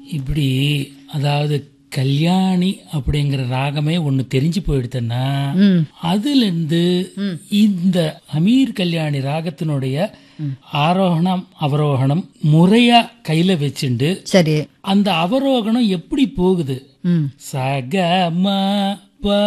இப்படி அதாவது கல்யாணி அப்படிங்கிற ராகமே ஒண்ணு தெரிஞ்சு போயிடுதுன்னா ம் அதுல இருந்து இந்த அமீர் கல்யாணி ராகத்தினுடைய ஆரோகணம் அவரோகணம் முறையா கையில வச்சுண்டு சரி அந்த அவரோகணம் எப்படி போகுது ம் சக ம ப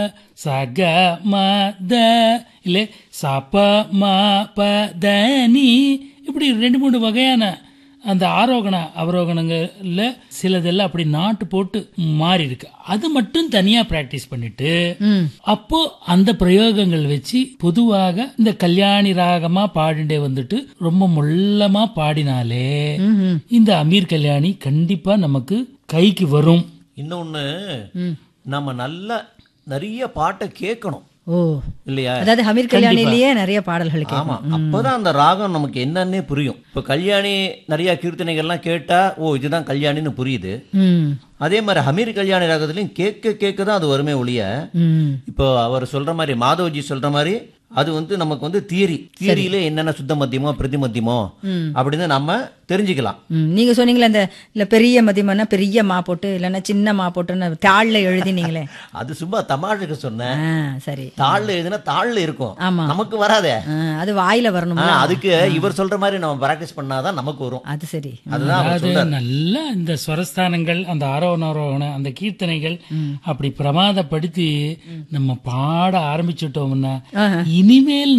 சக ம த இல்ல சப ம ப த நீ இப்படி ரெண்டு மூணு வகையான அந்த ஆரோகண அவரோகணங்கள்ல சிலதெல்லாம் அப்படி நாட்டு போட்டு மாறி இருக்கு அது மட்டும் தனியா பிராக்டிஸ் பண்ணிட்டு ம் அப்போ அந்த பிரயோகங்கள் வச்சு பொதுவாக இந்த கல்யாணி ராகமா பாடிண்டே வந்துட்டு ரொம்ப முள்ளமா பாடினாலே ம் இந்த அமீர் கல்யாணி கண்டிப்பா நமக்கு கைக்கு வரும் இன்னொன்னு நம்ம நல்லா நிறைய பாட்டை கேட்கணும் ஓ இல்லையா அதாவது ஹமீர் கல்யாணிலேயே நிறைய பாடல்கள் ஆமா கேட்கும் அப்பதான் அந்த ராகம் நமக்கு என்னன்னே புரியும் இப்ப கல்யாணி நிறைய கீர்த்தனைகள்லாம் கேட்டா ஓ இதுதான் கல்யாணின்னு புரியுது ம் அதே மாதிரி ஹமீர் கல்யாணி ராகத்துலயும் கேட்க கேட்க தான் அது வருமே ஒழிய ம் இப்போ அவர் சொல்ற மாதிரி மாதவஜி சொல்ற மாதிரி அது வந்து நமக்கு வந்து தியரி தியரியில என்னென்ன சுத்த மத்தியமோ பிரதி மத்தியமோ அப்படின்னு நம்ம தெரிஞ்சுக்கலாம் ம் நீங்க சொன்னீங்களே அந்த இல்ல பெரிய மதியம்னா பெரிய மா போட்டு இல்லைன்னா சின்ன மா போட்டுன்னு தாள்ல எழுதினீங்களே அது சும்மா தமாஷுக்கு சொன்னேன் ஆ சரி தாள்ல எழுதுனா தாள்ல இருக்கும் ஆமா. நமக்கு வராதே ஆ, அது வாயில வரணும் ஆ, அதுக்கு இவர் சொல்ற மாதிரி நம்ம பிராக்டிஸ் பண்ணாதான் நமக்கு வரும் அது சரி அதுதான் அவர் அதாவது சொல்றாரு நல்லா இந்த ஸ்வரஸ்தானங்கள் அந்த ஆரோகண ஆரோகண அந்த கீர்த்தனைகள் அப்படி பிரமாதப்படுத்தி நம்ம பாட ஆரம்பிச்சுட்டோம்னா ஆஹா. இனிமேல்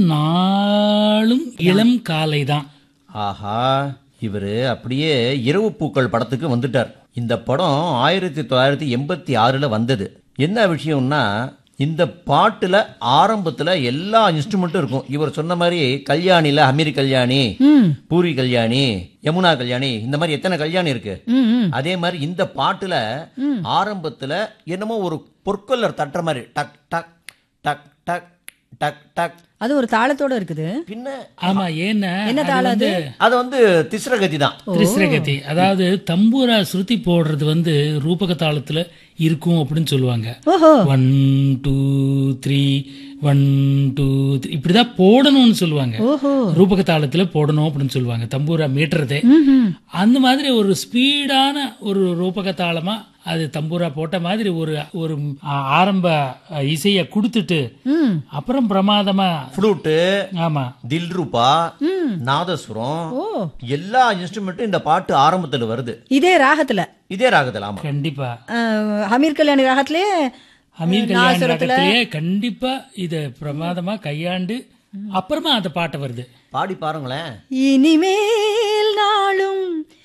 நாளும் இளம் காலை தான் ஆஹா இவரு அப்படியே இரவு பூக்கள் படத்துக்கு வந்துட்டார் இந்த படம் ஆயிரத்தி தொள்ளாயிரத்தி எண்பத்தி ஆறுல வந்தது என்ன விஷயம்னா இந்த பாட்டுல ஆரம்பத்துல எல்லா இன்ஸ்ட்ருமெண்ட்டும் இருக்கும் இவர் சொன்ன மாதிரி கல்யாணில அமீர் கல்யாணி ம் பூரி கல்யாணி யமுனா கல்யாணி இந்த மாதிரி எத்தனை கல்யாணி இருக்கு ம் ம் அதே மாதிரி இந்த பாட்டுல ஆரம்பத்துல என்னமோ ஒரு பொற்கொல்லர் தட்டுற மாதிரி டக் டக் டக் டக் டக் டக் அது ஒரு தாளத்தோட இருக்குது பின்ன ஆமா ஏன்னா என்ன அது தாளம் வந்து அது வந்து திஸ்ரகதி தான் திரிசிரகதி அதாவது தம்பூரா ஸ்ருதி போடுறது வந்து ரூபக தாளத்துல இருக்கும் அப்படின்னு சொல்லுவாங்க ஓஹோ one two three one two இப்படிதான் போடணும்னு சொல்லுவாங்க ஓஹோ ரூபக தாளத்துல போடணும் அப்படின்னு சொல்லுவாங்க தம்பூரா மீட்டுறதே ம்ஹும். அந்த மாதிரி ஒரு ஸ்பீடான ஒரு ரூபக தாளமா அது தம்பூரா போட்ட மாதிரி ஒரு ஒரு ஆ- ஆரம்ப அ, இசைய கொடுத்துட்டு ம் அப்புறம் பிரமாதமா ஃப்ளூட்டு ஆமா தில்ரூபா நாதஸ்வரம் ஓ எல்லா இன்ஸ்ட்ருமெண்ட்டும் இந்த பாட்டு ஆரம்பத்துல வருது இதே ராகத்துல இதே ராகத்துல ஆமா கண்டிப்பா அஹ், ஹமீர் கல்யாணி ராகத்திலே அமீர் கல்யாண் நாசுரத்துல ராகத்திலேயே கண்டிப்பா இத பிரமாதமா கையாண்டு அப்புறமா அந்த பாட்டு வருது பாடி பாருங்களேன் இனிமேல் நாளும்